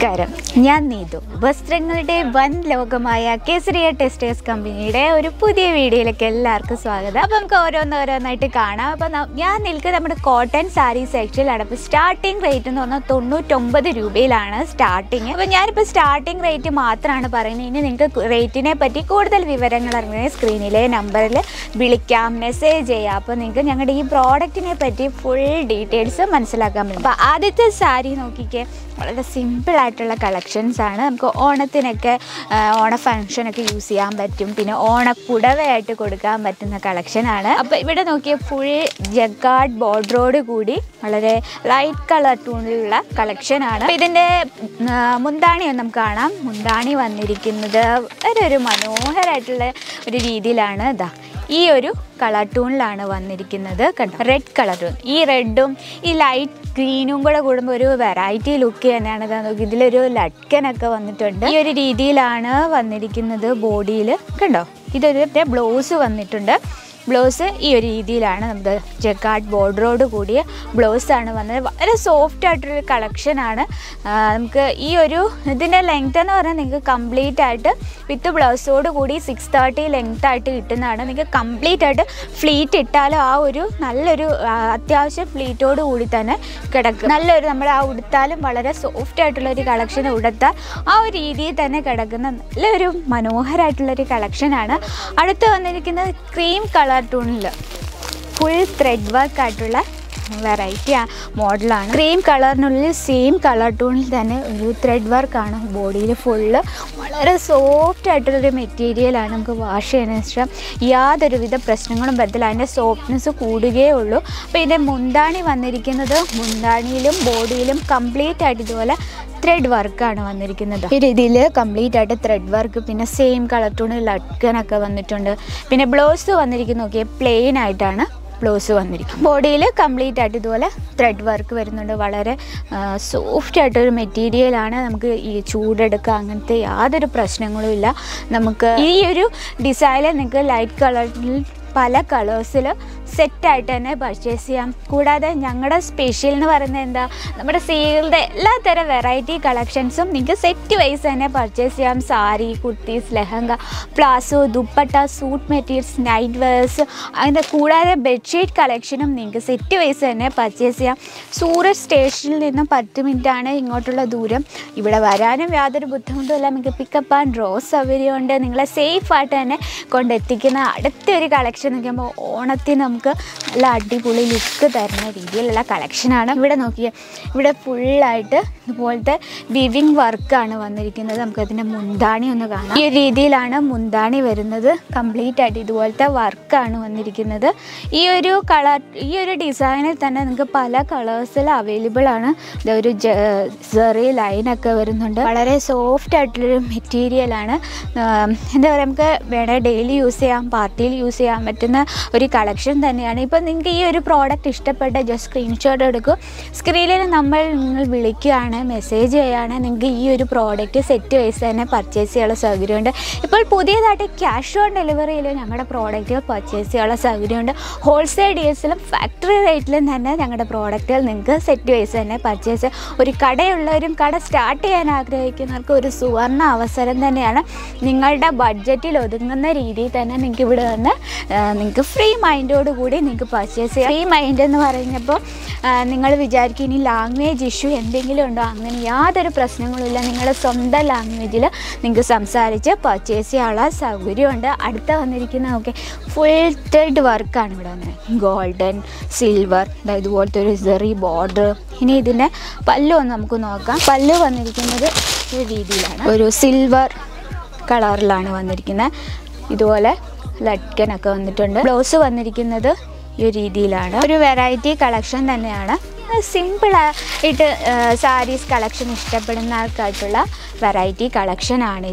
നമസ്കാരം ഞാൻ നീതു വസ്ത്രങ്ങളുടെ വൻ ലോകമായ കേസരിയ ടെക്സ്റ്റൈൽസ് കമ്പനിയുടെ ഒരു പുതിയ വീഡിയോയിലേക്ക് എല്ലാവർക്കും സ്വാഗതം അപ്പം നമുക്ക് ഓരോന്നോരോന്നായിട്ട് കാണാം അപ്പം ന- ഞാൻ നിൽക്കുന്നത് നമ്മുടെ കോട്ടൺ സാരി സെക്ഷനിലാണ് അപ്പോൾ സ്റ്റാർട്ടിംഗ് റേറ്റ് എന്ന് പറഞ്ഞാൽ തൊണ്ണൂറ്റൊമ്പത് രൂപയിലാണ് സ്റ്റാർട്ടിങ് അപ്പോൾ ഞാനിപ്പോൾ സ്റ്റാർട്ടിംഗ് റേറ്റ് മാത്രമാണ് പറയുന്നത് ഇനി നിങ്ങൾക്ക് റേറ്റിനെ പറ്റി കൂടുതൽ വിവരങ്ങൾ അറിഞ്ഞാൽ സ്ക്രീനിലെ നമ്പറിൽ വിളിക്കാം മെസ്സേജ് ചെയ്യാം അപ്പോൾ നിങ്ങൾക്ക് ഞങ്ങളുടെ ഈ പ്രോഡക്റ്റിനെ പറ്റി ഫുൾ ഡീറ്റെയിൽസ് മനസ്സിലാക്കാൻ പറ്റും അപ്പോൾ ആദ്യത്തെ സാരി നോക്കിക്കേ വളരെ സിമ്പിൾ ആയിട്ടുള്ള കളക്ഷൻസ് ആണ് നമുക്ക് ഓണത്തിനൊക്കെ ആ, ഓണ ഫംഗ്ഷനൊക്കെ യൂസ് ചെയ്യാൻ പറ്റും പിന്നെ ഓണപ്പുടവയായിട്ട് കൊടുക്കാൻ പറ്റുന്ന കളക്ഷനാണ് അപ്പോൾ ഇവിടെ നോക്കിയ ഫുൾ ജഗാർഡ് ബോർഡറോട് കൂടി വളരെ ലൈറ്റ് കളർ ടൂണിലുള്ള കളക്ഷനാണ് അപ്പോൾ ഇതിൻ്റെ ആ, മുന്താണി ഒന്ന് നമുക്ക് കാണാം മുന്താണി വന്നിരിക്കുന്നത് വളരെ ഒരു മനോഹരമായിട്ടുള്ള ഒരു രീതിയിലാണ് ഇതാ ഈ ഒരു കളർ ടൂണിലാണ് വന്നിരിക്കുന്നത് കണ്ടോ റെഡ് കളർ ടൂൺ ഈ റെഡും ഈ ലൈറ്റ് ഗ്രീനും കൂടെ കൂടുമ്പോൾ ഒരു വെറൈറ്റി ലുക്ക് തന്നെയാണ് ഇതാ നോക്കി ഇതിലൊരു ലട്കനൊക്കെ വന്നിട്ടുണ്ട് ഈ ഒരു രീതിയിലാണ് വന്നിരിക്കുന്നത് ബോഡിയിൽ കണ്ടോ ഇതൊരു ബ്ലൗസ് വന്നിട്ടുണ്ട് ബ്ലൗസ് ഈ ഒരു രീതിയിലാണ് നമുക്ക് ജക്കാർഡ് ബോർഡറോട് കൂടിയ ബ്ലൗസാണ് വന്നത് വളരെ സോഫ്റ്റ് ആയിട്ടൊരു കളക്ഷനാണ് നമുക്ക് ഈ ഒരു ഇതിൻ്റെ ലെങ്ത് എന്ന് പറഞ്ഞാൽ നിങ്ങൾക്ക് കംപ്ലീറ്റ് ആയിട്ട് വിത്ത് ബ്ലൗസോട് കൂടി സിക്സ് തേർട്ടി ലെങ്ത് ആയിട്ട് കിട്ടുന്നതാണ് നിങ്ങൾക്ക് കംപ്ലീറ്റ് ആയിട്ട് ഫ്ലീറ്റ് ഇട്ടാലും ആ ഒരു നല്ലൊരു ആ, അത്യാവശ്യം ഫ്ലീറ്റോട് കൂടി തന്നെ കിടക്കും നല്ലൊരു നമ്മൾ ആ ഉടുത്താലും വളരെ സോഫ്റ്റ് ആയിട്ടുള്ള ഒരു കളക്ഷൻ ഉടുത്താൽ ആ ഒരു രീതിയിൽ തന്നെ കിടക്കുന്ന നല്ലൊരു മനോഹരമായിട്ടുള്ളൊരു കളക്ഷനാണ് അടുത്ത് വന്നിരിക്കുന്നത് ക്രീം കളർ ടൂണിൽ ഫുൾ ത്രെഡ് വർക്ക് ആയിട്ടുള്ള വെറൈറ്റി മോഡലാണ് ക്രീം കളറിനുള്ളിൽ സെയിം കളർ ടൂണിൽ തന്നെ ഒരു ത്രെഡ് വർക്കാണ് ബോഡിയിൽ ഫുള്ള് വളരെ സോഫ്റ്റ് ആയിട്ടുള്ളൊരു മെറ്റീരിയലാണ് നമുക്ക് വാഷ് ചെയ്യുന്നതിന് ശേഷം യാതൊരുവിധ പ്രശ്നങ്ങളും വരത്തില്ല അതിൻ്റെ സോഫ്റ്റ്നെസ് കൂടുകയേ ഉള്ളൂ അപ്പോൾ ഇതിൻ്റെ മുന്താണി വന്നിരിക്കുന്നത് മുന്താണിയിലും ബോഡിയിലും കംപ്ലീറ്റ് ആയിട്ട് ഇതുപോലെ ത്രെഡ് വർക്കാണ് വന്നിരിക്കുന്നത് ഈ രീതിയിൽ കംപ്ലീറ്റ് ആയിട്ട് ത്രെഡ് വർക്ക് പിന്നെ സെയിം കളർ ടൂണ് ലട്കനൊക്കെ വന്നിട്ടുണ്ട് പിന്നെ ബ്ലൗസ് വന്നിരിക്കുന്നത് നോക്കിയാൽ പ്ലെയിൻ ആയിട്ടാണ് ബ്ലൗസ് വന്നിരിക്കും ബോഡിയിൽ കംപ്ലീറ്റ് ആയിട്ട് ഇതുപോലെ ത്രെഡ് വർക്ക് വരുന്നുണ്ട് വളരെ സോഫ്റ്റ് ആയിട്ടൊരു മെറ്റീരിയലാണ് നമുക്ക് ഈ ചൂടെടുക്കുക അങ്ങനത്തെ യാതൊരു പ്രശ്നങ്ങളും ഇല്ല നമുക്ക് ഈ ഒരു ഡിസൈനിൽ നിങ്ങൾക്ക് ലൈറ്റ് കളറിൽ പല കളേഴ്സിൽ സെറ്റായിട്ട് തന്നെ പർച്ചേസ് ചെയ്യാം കൂടാതെ ഞങ്ങളുടെ സ്പെഷ്യൽ എന്ന് പറയുന്നത് എന്താ നമ്മുടെ സീകളുടെ എല്ലാത്തരം വെറൈറ്റി കളക്ഷൻസും നിങ്ങൾക്ക് സെറ്റ് വൈസ് തന്നെ പർച്ചേസ് ചെയ്യാം sari kurtis lehenga palazzo dupatta suit materials night wears അങ്ങനെ കൂടാതെ ബെഡ്ഷീറ്റ് കളക്ഷനും നിങ്ങൾക്ക് സെറ്റ് വൈസ് തന്നെ പർച്ചേസ് ചെയ്യാം സൂററ്റ് സ്റ്റേഷനിൽ നിന്നും പത്ത് മിനിറ്റാണ് ഇങ്ങോട്ടുള്ള ദൂരം ഇവിടെ വരാനും യാതൊരു ബുദ്ധിമുട്ടുമില്ല നിങ്ങൾക്ക് പിക്കപ്പ് ആൻഡ് ഡ്രോ സൗകര്യമുണ്ട് നിങ്ങളെ സേഫ് ആയിട്ട് തന്നെ കൊണ്ടെത്തിക്കുന്ന അടുത്തൊരു കളക്ഷൻ നോക്കുമ്പോൾ ഓണത്തിന് നമുക്ക് നല്ല അടിപൊളി ലുക്ക് തരുന്ന രീതിയിലുള്ള കളക്ഷനാണ് ഇവിടെ നോക്കിയാൽ ഇവിടെ ഫുള്ളായിട്ട് ഇതുപോലത്തെ വിവിങ് വർക്കാണ് വന്നിരിക്കുന്നത് നമുക്കതിൻ്റെ മുന്താണി ഒന്ന് കാണാം ഈ ഒരു രീതിയിലാണ് മുന്താണി വരുന്നത് കംപ്ലീറ്റ് ആയിട്ട് ഇതുപോലത്തെ വർക്കാണ് വന്നിരിക്കുന്നത് ഈ ഒരു കളർ ഈ ഒരു ഡിസൈനിൽ തന്നെ നിങ്ങൾക്ക് പല കളേഴ്സിൽ അവൈലബിൾ ആണ് ഇതൊരു ജെറി ലൈനൊക്കെ വരുന്നുണ്ട് വളരെ സോഫ്റ്റ് ആയിട്ടുള്ളൊരു മെറ്റീരിയലാണ് എന്താ പറയുക നമുക്ക് വേണേൽ ഡെയിലി യൂസ് ചെയ്യാം പാർട്ടിയിൽ യൂസ് ചെയ്യാൻ പറ്റുന്ന ഒരു കളക്ഷൻ തന്നെയാണ് ഇപ്പം നിങ്ങൾക്ക് ഈ ഒരു പ്രോഡക്റ്റ് ഇഷ്ടപ്പെട്ട ജസ്റ്റ് സ്ക്രീൻഷോട്ട് എടുക്കും സ്ക്രീനിൽ നമ്മൾ നിങ്ങൾ വിളിക്കുകയാണ് മെസ്സേജ് ചെയ്യുകയാണ് നിങ്ങൾക്ക് ഈ ഒരു പ്രോഡക്റ്റ് സെറ്റ് വൈസ് തന്നെ പർച്ചേസ് ചെയ്യാനുള്ള സൗകര്യമുണ്ട് ഇപ്പോൾ പുതിയതായിട്ട് ക്യാഷ് ഓൺ ഡെലിവറിയിൽ ഞങ്ങളുടെ പ്രോഡക്റ്റുകൾ പർച്ചേസ് ചെയ്യാനുള്ള സൗകര്യമുണ്ട് ഹോൾസെയിൽ ഡീൽസിലും ഫാക്ടറി റേറ്റിലും തന്നെ ഞങ്ങളുടെ പ്രോഡക്റ്റുകൾ നിങ്ങൾക്ക് സെറ്റ് വൈസ് തന്നെ പർച്ചേസ് ഒരു കടയുള്ളവരും കട സ്റ്റാർട്ട് ചെയ്യാൻ ആഗ്രഹിക്കുന്നവർക്ക് ഒരു സുവർണ അവസരം തന്നെയാണ് നിങ്ങളുടെ ബഡ്ജറ്റിൽ ഒതുങ്ങുന്ന രീതിയിൽ തന്നെ നിങ്ങൾക്ക് ഇവിടെ വന്ന് നിങ്ങൾക്ക് ഫ്രീ മൈൻഡോട് കൂടി നിങ്ങൾക്ക് പർച്ചേസ് ചെയ്യാം ഫ്രീ മൈൻഡ് എന്ന് പറഞ്ഞപ്പോൾ നിങ്ങൾ വിചാരിക്കും ഇനി ലാംഗ്വേജ് ഇഷ്യൂ എന്തെങ്കിലും ഉണ്ടോ അങ്ങനെ യാതൊരു പ്രശ്നങ്ങളുമില്ല നിങ്ങളുടെ സ്വന്തം ലാംഗ്വേജിൽ നിങ്ങൾക്ക് സംസാരിച്ച് പർച്ചേസ് ചെയ്യാനുള്ള സൗകര്യമുണ്ട് അടുത്ത വന്നിരിക്കുന്ന ഓക്കെ ഫുൾ ത്രെഡ് വർക്കാണ് ഇവിടെ വന്നത് ഗോൾഡൻ സിൽവർ ഇതുപോലത്തെ ഒരു സെറി ബോർഡർ ഇനി ഇതിൻ്റെ പല്ലു ഒന്ന് നമുക്ക് നോക്കാം പല്ലു വന്നിരിക്കുന്നത് ഈ രീതിയിലാണ് ഒരു സിൽവർ കളറിലാണ് വന്നിരിക്കുന്നത് ഇതുപോലെ ലട്കനൊക്കെ വന്നിട്ടുണ്ട് ബ്ലൗസ് വന്നിരിക്കുന്നത് ഈ ഒരു രീതിയിലാണ് ഒരു വെറൈറ്റി കളക്ഷൻ തന്നെയാണ് സിമ്പിൾ ആയിട്ട് സാരീസ് കളക്ഷൻ ഇഷ്ടപ്പെടുന്ന ആൾക്കായിട്ടുള്ള വെറൈറ്റി കളക്ഷനാണിത്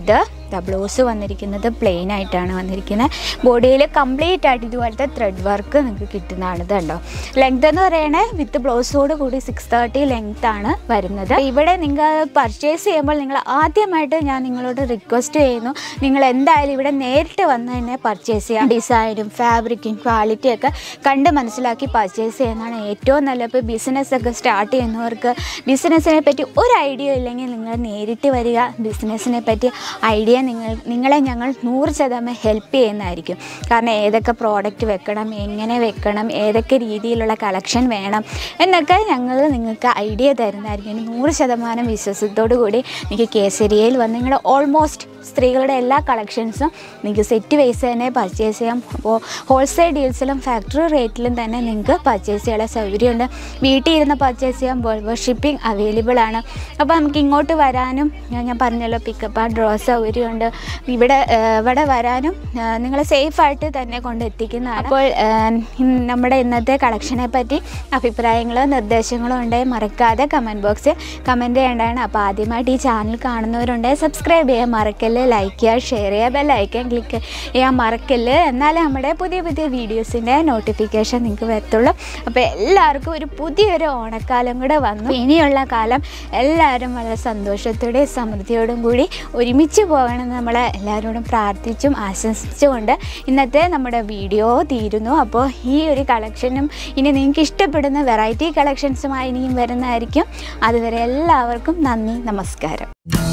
ബ്ലൗസ് വന്നിരിക്കുന്നത് പ്ലെയിൻ ആയിട്ടാണ് വന്നിരിക്കുന്നത് ബോഡിയിൽ കംപ്ലീറ്റ് ആയിട്ട് ഇതുപോലത്തെ ത്രെഡ് വർക്ക് നിങ്ങൾക്ക് കിട്ടുന്നതാണ് ഇത് കണ്ടോ ലെങ്ത് എന്ന് പറയണേ വിത്ത് ബ്ലൗസോട് കൂടി സിക്സ് തേർട്ടി ലെങ്ത് ആണ് വരുന്നത് ഇവിടെ നിങ്ങൾ പർച്ചേസ് ചെയ്യുമ്പോൾ നിങ്ങൾ ആദ്യമായിട്ട് ഞാൻ നിങ്ങളോട് റിക്വസ്റ്റ് ചെയ്യുന്നു നിങ്ങൾ എന്തായാലും ഇവിടെ നേരിട്ട് വന്ന് തന്നെ പർച്ചേസ് ചെയ്യാം ഡിസൈനും ഫാബ്രിക്കും ക്വാളിറ്റിയും ഒക്കെ കണ്ട് മനസ്സിലാക്കി പർച്ചേസ് ചെയ്യുന്നതാണ് ഏറ്റവും നല്ല ഇപ്പോൾ ബിസിനസ് ഒക്കെ സ്റ്റാർട്ട് ചെയ്യുന്നവർക്ക് ബിസിനസ്സിനെ പറ്റി ഒരു ഐഡിയ ഇല്ലെങ്കിൽ നിങ്ങൾ നേരിട്ട് വരിക ബിസിനസ്സിനെ പറ്റി ഐഡിയ നിങ്ങൾ നിങ്ങളെ ഞങ്ങൾ നൂറ് ശതമാനം ഹെൽപ്പ് ചെയ്യുന്നതായിരിക്കും കാരണം ഏതൊക്കെ പ്രോഡക്റ്റ് വെക്കണം എങ്ങനെ വെക്കണം ഏതൊക്കെ രീതിയിലുള്ള കളക്ഷൻ വേണം എന്നൊക്കെ ഞങ്ങൾ നിങ്ങൾക്ക് ഐഡിയ തരുന്നതായിരിക്കും ഇനി നൂറ് ശതമാനം വിശ്വാസത്തോടു കൂടി നിങ്ങൾക്ക് കേസരിയയിൽ വന്ന് നിങ്ങളുടെ ഓൾമോസ്റ്റ് സ്ത്രീകളുടെ എല്ലാ കളക്ഷൻസും നിങ്ങൾക്ക് സെറ്റ് വൈസ് തന്നെ പർച്ചേസ് ചെയ്യാം അപ്പോൾ ഹോൾസെയിൽ ഡീൽസിലും ഫാക്ടറി റേറ്റിലും തന്നെ നിങ്ങൾക്ക് പർച്ചേസ് ചെയ്യാനുള്ള സൗകര്യമുണ്ട് വീട്ടിൽ ഇരുന്ന് പർച്ചേസ് ചെയ്യാൻ വേൾഡ് ഷിപ്പിംഗ് അവൈലബിൾ ആണ് അപ്പോൾ നമുക്ക് ഇങ്ങോട്ട് വരാനും ഞാൻ ഞാൻ പറഞ്ഞല്ലോ പിക്കപ്പ് ആ ഡ്രോ സൗകര്യമുണ്ട് ഇവിടെ ആ, ഇവിടെ വരാനും നിങ്ങൾ സേഫായിട്ട് തന്നെ കൊണ്ട് എത്തിക്കുന്നതാണ് അപ്പോൾ ആ, ഇന്ന് നമ്മുടെ ഇന്നത്തെ കളക്ഷനെ പറ്റി അഭിപ്രായങ്ങളോ നിർദ്ദേശങ്ങളോ ഉണ്ടെങ്കിൽ മറക്കാതെ കമൻറ്റ് ബോക്സിൽ കമൻറ്റ് ചെയ്യേണ്ടതാണ് അപ്പോൾ ആദ്യമായിട്ട് ഈ ചാനൽ കാണുന്നവരുണ്ടെങ്കിൽ സബ്സ്ക്രൈബ് ചെയ്യാൻ മറക്കല്ല് ലൈക്ക് ചെയ്യുക ഷെയർ ചെയ്യുക ബെല്ലൈക്കൻ ക്ലിക്ക് ചെയ്യാൻ മറക്കല്ല് എന്നാലേ നമ്മുടെ പുതിയ പുതിയ വീഡിയോസിൻ്റെ നോട്ടിഫിക്കേഷൻ നിങ്ങൾക്ക് വരത്തുള്ളൂ അപ്പോൾ എല്ലാവർക്കും ഒരു പുതിയൊരു ഓണക്കാലം കൂടെ വന്നു ഇനിയുള്ള കാലം എല്ലാവരും വളരെ സന്തോഷത്തോടെയും സമൃദ്ധിയോടും കൂടി ഒരുമിച്ച് പോകണമെന്ന് നമ്മളെ എല്ലാവരോടും പ്രാർത്ഥിച്ചും ആശംസിച്ചുകൊണ്ട് ഇന്നത്തെ നമ്മുടെ വീഡിയോ തീരുന്നു അപ്പോൾ ഈ ഒരു കളക്ഷനും ഇനി നിങ്ങൾക്ക് ഇഷ്ടപ്പെടുന്ന വെറൈറ്റി കളക്ഷൻസുമായി ഇനിയും വരുന്നതായിരിക്കും അതുവരെ എല്ലാവർക്കും നന്ദി നമസ്കാരം